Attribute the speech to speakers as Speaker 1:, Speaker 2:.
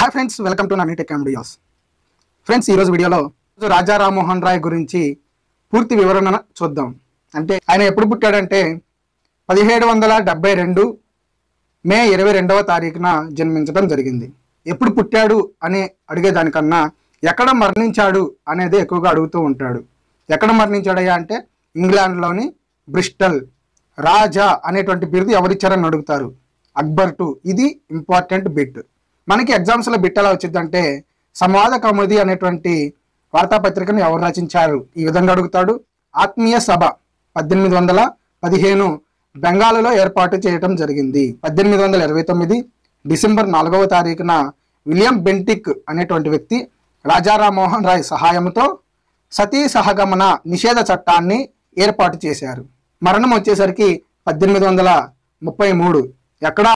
Speaker 1: hi friends welcome to Nanni tech videos friends ఈరోజు వీడియోలో రాజా రామ్మోహన్ రాయ్ గురించి పూర్తి వివరణ చూద్దాం అంటే ఆయన ఎప్పుడు పుట్టాడంటే పదిహేడు వందల డెబ్బై రెండు మే ఇరవై రెండవ తారీఖున జన్మించడం జరిగింది ఎప్పుడు పుట్టాడు అని అడిగేదానికన్నా ఎక్కడ మరణించాడు అనేది ఎక్కువగా అడుగుతూ ఉంటాడు ఎక్కడ మరణించాడయ్యా అంటే ఇంగ్లాండ్లోని బ్రిస్టల్ రాజా అనేటువంటి బిరుదు ఎవరిచ్చారని అడుగుతారు అక్బర్ టు ఇది ఇంపార్టెంట్ బిట్ మనకి ఎగ్జామ్స్లో బిట్ ఎలా వచ్చిందంటే సంవాద కౌముది అనేటువంటి వార్తాపత్రికను ఎవరు రచించారు ఈ విధంగా అడుగుతాడు ఆత్మీయ సభ పద్దెనిమిది వందల పదిహేను బెంగాల్లో ఏర్పాటు చేయటం జరిగింది పద్దెనిమిది వందల ఇరవై తొమ్మిది డిసెంబర్ నాలుగవ తారీఖున విలియం బెంటిక్ అనేటువంటి వ్యక్తి రాజారామ్మోహన్ రాయ్ సహాయంతో సతీ సహగమన నిషేధ చట్టాన్ని ఏర్పాటు చేశారు మరణం వచ్చేసరికి పద్దెనిమిది వందల ముప్పై మూడు ఎక్కడ